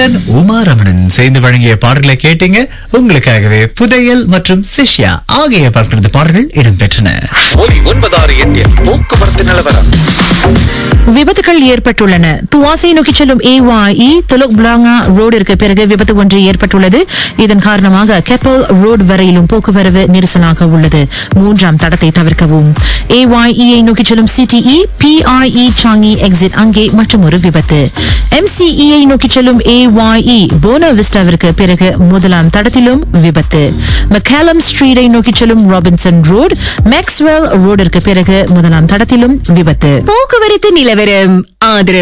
ஹரிஹரன் உமா ரமணன் சேர்ந்து வழங்கிய பாடல்களை கேட்டீங்க உங்களுக்காகவே புதையல் மற்றும் சிஷ்யா ஆகிய பாடல்களது பாடல்கள் இடம்பெற்றன ஒலி ஒன்பதாறு எட்டில் போக்குவரத்து நிலவரம் விபத்துகள் ஏற்பட்டுள்ளன துவாசை நோக்கி செல்லும் ஏவாஇ துலுக் பிளாங்கா ரோடிற்கு பிறகு விபத்து ஒன்று ஏற்பட்டுள்ளது இதன் காரணமாக கெப்பல் ரோடு வரையிலும் போக்குவரவு நெரிசலாக உள்ளது மூன்றாம் தடத்தை தவிர்க்கவும் ஏவாஇயை நோக்கி செல்லும் சிடிஇ பிஐஇ சாங்கி எக்ஸிட் அங்கே மற்றும் ஒரு விபத்து எம்சிஇயை நோக்கி செல்லும் ஏவாஇ போனோ விஸ்டாவிற்கு பிறகு முதலாம் தடத்திலும் விபத்து மெக்காலம் ஸ்ட்ரீட்டை நோக்கி செல்லும் ராபின்சன் ரோடு மேக்ஸ்வெல் ரோடிற்கு பிறகு முதலாம் தடத்திலும் விபத்து போக்குவரத்து நிலவரம் ஆதரவு